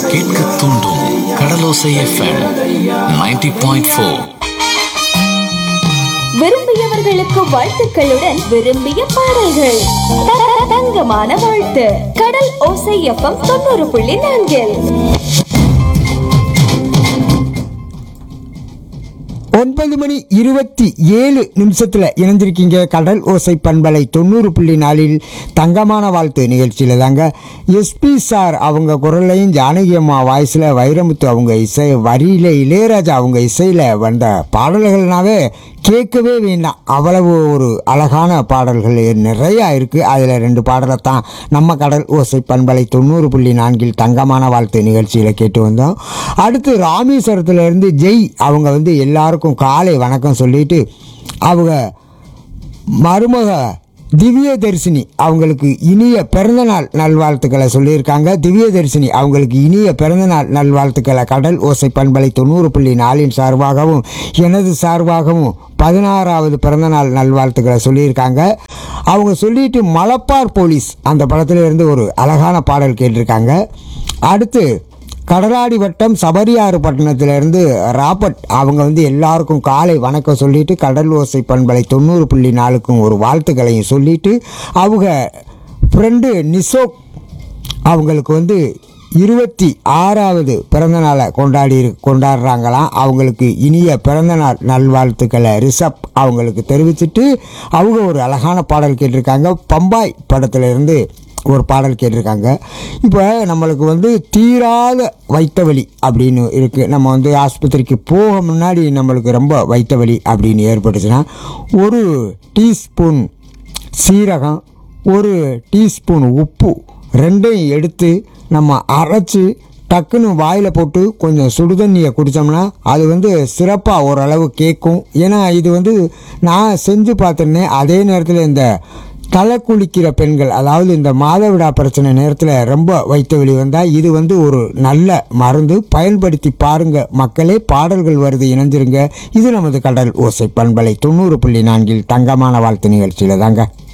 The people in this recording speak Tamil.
கேட்க தூண்டும் கடலோசை எஃப்எம் 90.4 பாயிண்ட் ஃபோர் விரும்பியவர்களுக்கு வாழ்த்துக்களுடன் விரும்பிய பாடல்கள் த- த- தங்கமான வாழ்த்து கடல் ஓசை எஃப்எம் தொண்ணூறு புள்ளி நான்கில் ஒன்பது மணி இருபத்தி ஏழு நிமிஷத்துல இணைஞ்சிருக்கீங்க கடல் ஓசை பண்பலை தொண்ணூறு புள்ளி நாலில் தங்கமான வாழ்த்து நிகழ்ச்சியில தாங்க எஸ்பி சார் அவங்க குரல்லையும் ஜானகி அம்மா வாய்ஸில் வைரமுத்து அவங்க இசை வரியில இளையராஜா அவங்க இசையில் வந்த பாடல்கள்னாவே கேட்கவே வேண்டாம் அவ்வளவு ஒரு அழகான பாடல்கள் நிறையா இருக்குது அதில் ரெண்டு பாடலை தான் நம்ம கடல் ஓசை பண்பலை தொண்ணூறு புள்ளி நான்கில் தங்கமான வாழ்த்து நிகழ்ச்சியில் கேட்டு வந்தோம் அடுத்து ராமேஸ்வரத்துலேருந்து ஜெய் அவங்க வந்து எல்லாருக்கும் காலை வணக்கம் சொல்லிட்டு அவங்க மருமக திவ்ய தரிசினி அவங்களுக்கு இனிய பிறந்தநாள் நல்வாழ்த்துக்களை சொல்லியிருக்காங்க திவ்ய தரிசினி அவங்களுக்கு இனிய பிறந்தநாள் நல்வாழ்த்துக்களை கடல் ஓசை பண்பலை தொண்ணூறு புள்ளி நாலின் சார்பாகவும் எனது சார்பாகவும் பதினாறாவது பிறந்தநாள் நல்வாழ்த்துக்களை சொல்லியிருக்காங்க அவங்க சொல்லிட்டு மலப்பார் போலீஸ் அந்த படத்துல இருந்து ஒரு அழகான பாடல் கேட்டிருக்காங்க அடுத்து கடலாடி வட்டம் சபரியாறு பட்டணத்திலிருந்து ராபர்ட் அவங்க வந்து எல்லாருக்கும் காலை வணக்கம் சொல்லிட்டு கடல் ஓசை பண்பலை தொண்ணூறு புள்ளி நாலுக்கும் ஒரு வாழ்த்துக்களையும் சொல்லிட்டு அவங்க ஃப்ரெண்டு நிசோக் அவங்களுக்கு வந்து இருபத்தி ஆறாவது பிறந்தநாளை கொண்டாடி கொண்டாடுறாங்களாம் அவங்களுக்கு இனிய பிறந்தநாள் நல்வாழ்த்துக்களை ரிஷப் அவங்களுக்கு தெரிவிச்சிட்டு அவங்க ஒரு அழகான பாடல் கேட்டிருக்காங்க பம்பாய் படத்துல இருந்து ஒரு பாடல் கேட்டிருக்காங்க இப்போ நம்மளுக்கு வந்து தீராத வைத்த வலி அப்படின்னு இருக்குது நம்ம வந்து ஆஸ்பத்திரிக்கு போக முன்னாடி நம்மளுக்கு ரொம்ப வைத்த வலி அப்படின்னு ஏற்பட்டுச்சுன்னா ஒரு டீஸ்பூன் சீரகம் ஒரு டீஸ்பூன் உப்பு ரெண்டையும் எடுத்து நம்ம அரைச்சி டக்குன்னு வாயில் போட்டு கொஞ்சம் சுடுதண்ணியை குடித்தோம்னா அது வந்து சிறப்பாக ஓரளவு கேட்கும் ஏன்னா இது வந்து நான் செஞ்சு பார்த்துருந்தேன் அதே நேரத்தில் இந்த தலை குளிக்கிற பெண்கள் அதாவது இந்த மாதவிடா பிரச்சனை நேரத்தில் ரொம்ப வைத்த வெளி வந்தால் இது வந்து ஒரு நல்ல மருந்து பயன்படுத்தி பாருங்க மக்களே பாடல்கள் வருது இணைஞ்சிருங்க இது நமது கடல் ஓசை பண்பலை தொண்ணூறு புள்ளி நான்கில் தங்கமான வாழ்த்து நிகழ்ச்சியில் தாங்க